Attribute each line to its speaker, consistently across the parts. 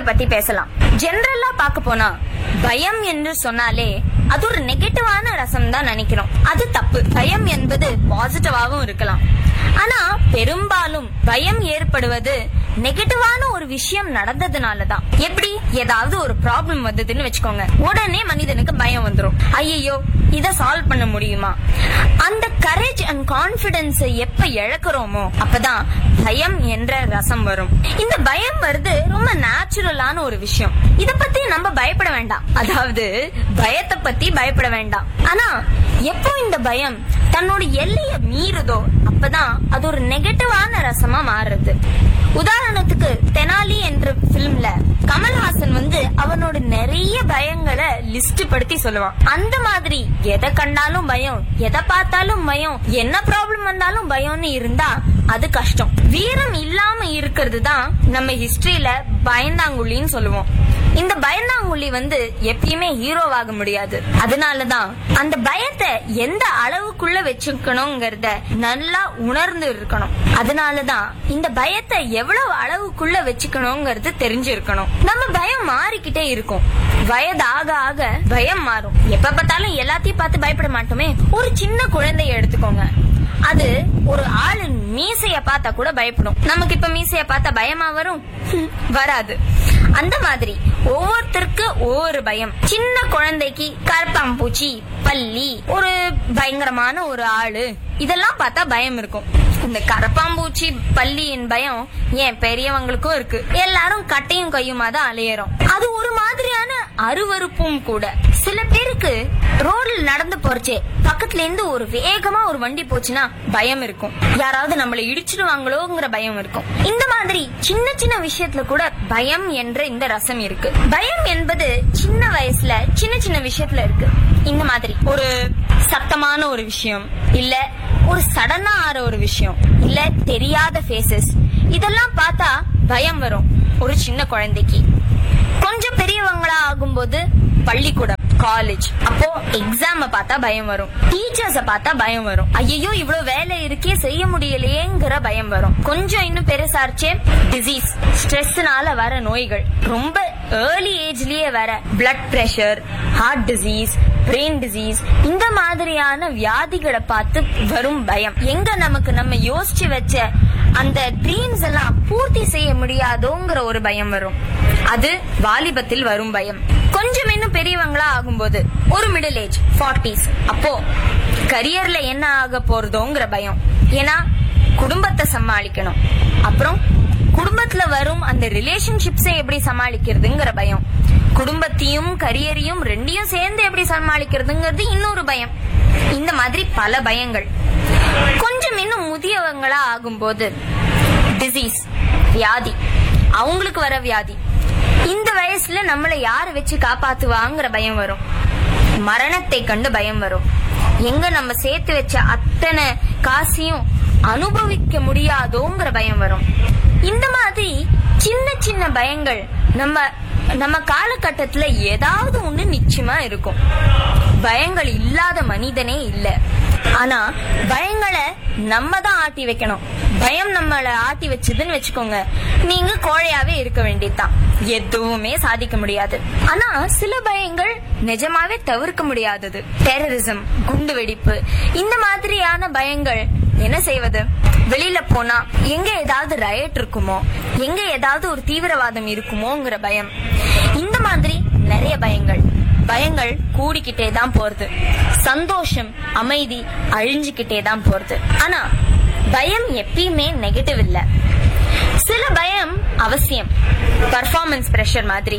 Speaker 1: பத்தி பேசலாம் ஜெனரலா பார்க்க போனா பயம் என்று சொன்னாலே அது ஒரு நெகட்டிவான ரசம் தான் நினைக்கிறோம் அது தப்பு பயம் என்பது பாசிட்டிவாகவும் இருக்கலாம் ஆனா பெரும்பாலும் பயம் ஏற்படுவது நெகட்டிவான ஒரு விஷயம் நடந்ததுனாலதான் எப்படி ஏதாவது ஒரு ப்ராப்ளம் வந்ததுன்னு வச்சுக்கோங்க உடனே மனிதனுக்கு பயம் வந்துரும் ஐயோ இத சால்வ் பண்ண முடியுமா அந்த கரேஜ் அண்ட் கான்பிடன்ஸ் எப்ப இழக்கிறோமோ அப்பதான் பயம் என்ற ரசம் வரும் இந்த பயம் வருது ரொம்ப நேச்சுரலான ஒரு விஷயம் இத பத்தி நம்ம பயப்பட வேண்டாம் அதாவது பயத்தை பத்தி பயப்பட வேண்டாம் ஆனா எப்போ இந்த பயம் தன்னோட எல்லைய மீறுதோ அப்பதான் அது ஒரு நெகட்டிவான ரசமா மாறுது உதாரணத்துக்கு தெனாலி என்ற பிலிம்ல கமல்ஹாசன் வந்து அவனோட நிறைய பயங்களை லிஸ்ட் படுத்தி சொல்லுவான் அந்த மாதிரி எதை கண்டாலும் பயம் எதை பார்த்தாலும் பயம் என்ன ப்ராப்ளம் வந்தாலும் பயம்னு இருந்தா அது கஷ்டம் வீரம் இல்லாம இருக்கிறது தான் நம்ம ஹிஸ்டரியில பயந்தாங்குழின்னு சொல்லுவோம் இந்த பயந்தாங்குழி வந்து எப்பயுமே ஹீரோவாக முடியாது அதனாலதான் அந்த பயத்தை எந்த அளவுக்குள்ள வச்சுக்கணுங்கிறத நல்லா உணர்ந்து இருக்கணும் அதனாலதான் இந்த பயத்தை எவ்வளவு அளவுக்குள்ள வச்சுக்கணுங்கிறது தெரிஞ்சிருக்கணும் நம்ம பயம் மாறிக்கிட்டே இருக்கும் வயதாக ஆக பயம் மாறும் எப்ப பார்த்தாலும் எல்லாத்தையும் பார்த்து பயப்பட மாட்டோமே ஒரு சின்ன குழந்தைய எடுத்துக்கோங்க அது ஒரு ஆளு மீசைய பார்த்தா கூட பயப்படும் நமக்கு இப்ப மீசைய பார்த்தா பயமா வரும் வராது அந்த மாதிரி ஒவ்வொருத்தருக்கு ஒவ்வொரு பயம் சின்ன குழந்தைக்கு கரப்பாம்பூச்சி பல்லி ஒரு பயங்கரமான ஒரு ஆளு இதெல்லாம் பார்த்தா பயம் இருக்கும் இந்த கரப்பாம்பூச்சி பல்லியின் பயம் ஏன் பெரியவங்களுக்கும் இருக்கு எல்லாரும் கட்டையும் கையுமா தான் அலையறோம் அது ஒரு மாதிரியான அருவருப்பும் கூட சில பேருக்கு ரோட்ல நடந்து போறச்சே பக்கத்துல இருந்து ஒரு வேகமா ஒரு வண்டி போச்சுன்னா பயம் இருக்கும் யாராவது நம்மள இடிச்சிடுவாங்களோங்கிற பயம் இருக்கும் இந்த மாதிரி சின்ன சின்ன விஷயத்துல கூட பயம் என்ற இந்த ரசம் இருக்கு பயம் என்பது சின்ன வயசுல சின்ன சின்ன விஷயத்துல இருக்கு இந்த மாதிரி ஒரு சத்தமான ஒரு விஷயம் இல்ல ஒரு சடனா ஆற ஒரு விஷயம் இல்ல தெரியாத ஃபேசஸ் இதெல்லாம் பார்த்தா பயம் வரும் ஒரு சின்ன குழந்தைக்கு கொஞ்சம் பெரியவங்களா ஆகும்போது பள்ளிக்கூடம் காலேஜ் அப்போ எக்ஸாம பார்த்தா பயம் வரும் டீச்சர்ஸ பார்த்தா பயம் வரும் ஐயோ இவ்வளவு வேலை இருக்கே செய்ய முடியலையேங்கிற பயம் வரும் கொஞ்சம் இன்னும் பெருசாச்சே டிசீஸ் ஸ்ட்ரெஸ்னால வர நோய்கள் ரொம்ப ஏர்லி ஏஜ்லயே வர blood pressure heart disease brain disease இந்த மாதிரியான வியாதிகளை பார்த்து வரும் பயம் எங்க நமக்கு நம்ம யோசிச்சு வச்ச அந்த ட்ரீம்ஸ் எல்லாம் பூர்த்தி செய்ய முடியாதோங்கிற ஒரு பயம் வரும் அது வாலிபத்தில் வரும் பயம் கொஞ்சம் இன்னும் பெரியவங்களா ஆகும்போது ஒரு மிடில் ஏஜ் ஃபார்ட்டிஸ் அப்போ கரியர்ல என்ன ஆக போறதோங்கிற பயம் ஏன்னா குடும்பத்தை சமாளிக்கணும் அப்புறம் குடும்பத்துல வரும் அந்த ரிலேஷன்ஷிப்ஸை எப்படி சமாளிக்கிறதுங்கிற பயம் குடும்பத்தையும் கரியரையும் ரெண்டையும் சேர்ந்து எப்படி சமாளிக்கிறதுங்கிறது இன்னொரு பயம் இந்த மாதிரி பல பயங்கள் கொஞ்சம் இன்னும் முதியவங்களா ஆகும்போது டிசீஸ் வியாதி அவங்களுக்கு வர வியாதி இந்த வயசுல நம்மளை யாரு வச்சு காப்பாத்துவாங்கிற பயம் வரும் மரணத்தை கண்டு பயம் வரும் எங்க நம்ம சேர்த்து வச்ச அத்தனை காசையும் அனுபவிக்க முடியாதோங்கிற பயம் வரும் இந்த மாதிரி சின்ன சின்ன பயங்கள் நம்ம நம்ம காலகட்டத்துல ஏதாவது ஒண்ணு நிச்சயமா இருக்கும் பயங்கள் இல்லாத மனிதனே இல்ல ஆனா பயங்களை நம்ம தான் ஆட்டி வைக்கணும் பயம் நம்மள ஆட்டி வச்சதுன்னு வச்சுக்கோங்க நீங்க கோழையாவே இருக்க வேண்டியதுதான் எதுவுமே சாதிக்க முடியாது ஆனா சில பயங்கள் நிஜமாவே தவிர்க்க முடியாதது டெரரிசம் குண்டு வெடிப்பு இந்த மாதிரியான பயங்கள் என்ன செய்வது வெளியில போனா எங்க ஏதாவது ரயட் இருக்குமோ எங்க ஏதாவது ஒரு தீவிரவாதம் இருக்குமோங்கிற பயம் இந்த மாதிரி நிறைய பயங்கள் பயங்கள் கூடிக்கிட்டே தான் போறது சந்தோஷம் அமைதி அழிஞ்சுக்கிட்டே தான் போறது ஆனா பயம் எப்பயுமே நெகட்டிவ் இல்ல சில பயம் அவசியம் பர்ஃபார்மன்ஸ் பிரஷர் மாதிரி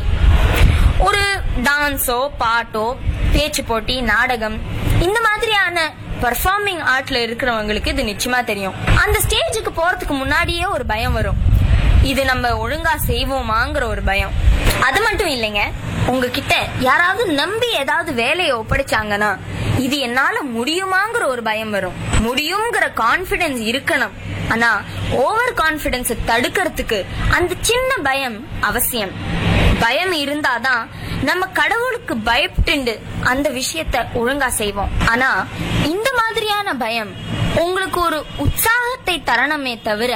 Speaker 1: ஒரு டான்ஸோ பாட்டோ பேச்சு போட்டி நாடகம் இந்த மாதிரியான பர்ஃபார்மிங் ஆர்ட்ல இருக்கிறவங்களுக்கு இது நிச்சயமா தெரியும் அந்த ஸ்டேஜுக்கு போறதுக்கு முன்னாடியே ஒரு பயம் வரும் இது நம்ம ஒழுங்கா செய்வோமாங்கிற ஒரு பயம் அது மட்டும் இல்லைங்க உங்ககிட்ட யாராவது நம்பி ஏதாவது வேலையை ஒப்படைச்சாங்கன்னா இது என்னால முடியுமாங்கிற ஒரு பயம் வரும் முடியுங்கிற கான்பிடன்ஸ் இருக்கணும் ஆனா ஓவர் கான்பிடன்ஸ் தடுக்கிறதுக்கு அந்த சின்ன பயம் அவசியம் பயம் இருந்தாதான் நம்ம கடவுளுக்கு பயப்பட்டு அந்த விஷயத்த ஒழுங்கா செய்வோம் ஆனா இந்த மாதிரியான பயம் உங்களுக்கு ஒரு உற்சாகத்தை தரணுமே தவிர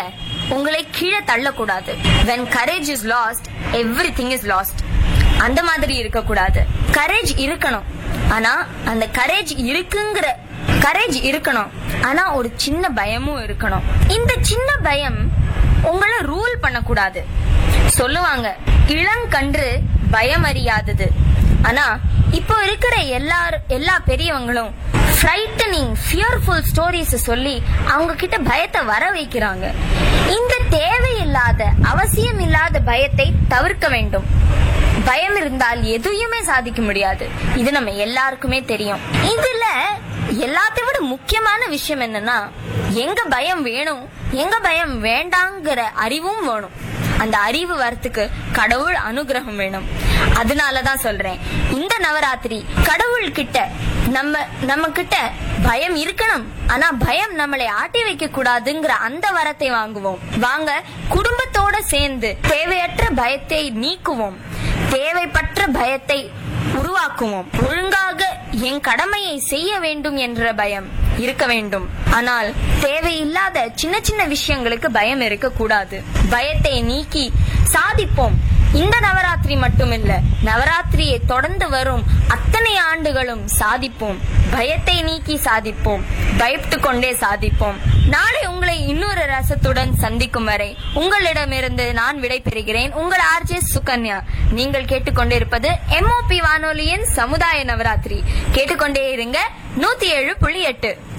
Speaker 1: உங்களை கீழே தள்ளக்கூடாது when courage is lost everything is lost அந்த மாதிரி இருக்கக்கூடாது கரேஜ் இருக்கணும் ஆனா அந்த கரேஜ் இருக்குங்கிற கரேஜ் இருக்கணும் ஆனா ஒரு சின்ன பயமும் இருக்கணும் இந்த சின்ன பயம் உங்களை ரூல் பண்ணக்கூடாது சொல்லுவாங்க இளங்கன்று பயம் அறியாதது ஆனா இப்போ இருக்கிற எல்லார் எல்லா பெரியவங்களும் ஃப்ரைட்டனிங் ஃபியர்ஃபுல் ஸ்டோரிஸ் சொல்லி அவங்க கிட்ட பயத்தை வர வைக்கிறாங்க இந்த தேவையில்லாத அவசியம் இல்லாத பயத்தை தவிர்க்க வேண்டும் பயம் இருந்தால் எதையுமே சாதிக்க முடியாது இது நம்ம எல்லாருக்குமே தெரியும் இதுல எல்லாத்தை விட முக்கியமான விஷயம் என்னன்னா எங்க பயம் வேணும் எங்க பயம் வேண்டாங்கிற அறிவும் வேணும் அந்த அறிவு வரத்துக்கு கடவுள் அனுகிரகம் வேணும் அதனாலதான் சொல்றேன் இந்த நவராத்திரி கடவுள் கிட்ட நம்ம நம்ம கிட்ட பயம் இருக்கணும் ஆனா பயம் நம்மளை ஆட்டி வைக்க கூடாதுங்கிற அந்த வரத்தை வாங்குவோம் வாங்க குடும்பத்தோட சேர்ந்து தேவையற்ற பயத்தை நீக்குவோம் தேவைப்பற்ற பயத்தை உருவாக்குவோம் ஒழுங்காக என் கடமையை செய்ய வேண்டும் என்ற பயம் இருக்க வேண்டும் ஆனால் தேவையில்லாத சின்ன சின்ன விஷயங்களுக்கு பயம் இருக்க கூடாது பயத்தை நீக்கி சாதிப்போம் இந்த நவராத்திரி மட்டுமில்ல நவராத்திரியை தொடர்ந்து வரும் அத்தனை ஆண்டுகளும் சாதிப்போம் பயத்தை நீக்கி சாதிப்போம் பயப்பட்டு கொண்டே சாதிப்போம் நாளை உங்களை இன்னொரு ரசத்துடன் சந்திக்கும் வரை உங்களிடமிருந்து நான் விடைபெறுகிறேன் உங்கள் ஆர்ஜே சுகன்யா நீங்கள் கேட்டுக்கொண்டிருப்பது எம்ஓபி வானொலியின் சமுதாய நவராத்திரி கேட்டுக்கொண்டே இருங்க நூத்தி ஏழு புள்ளி எட்டு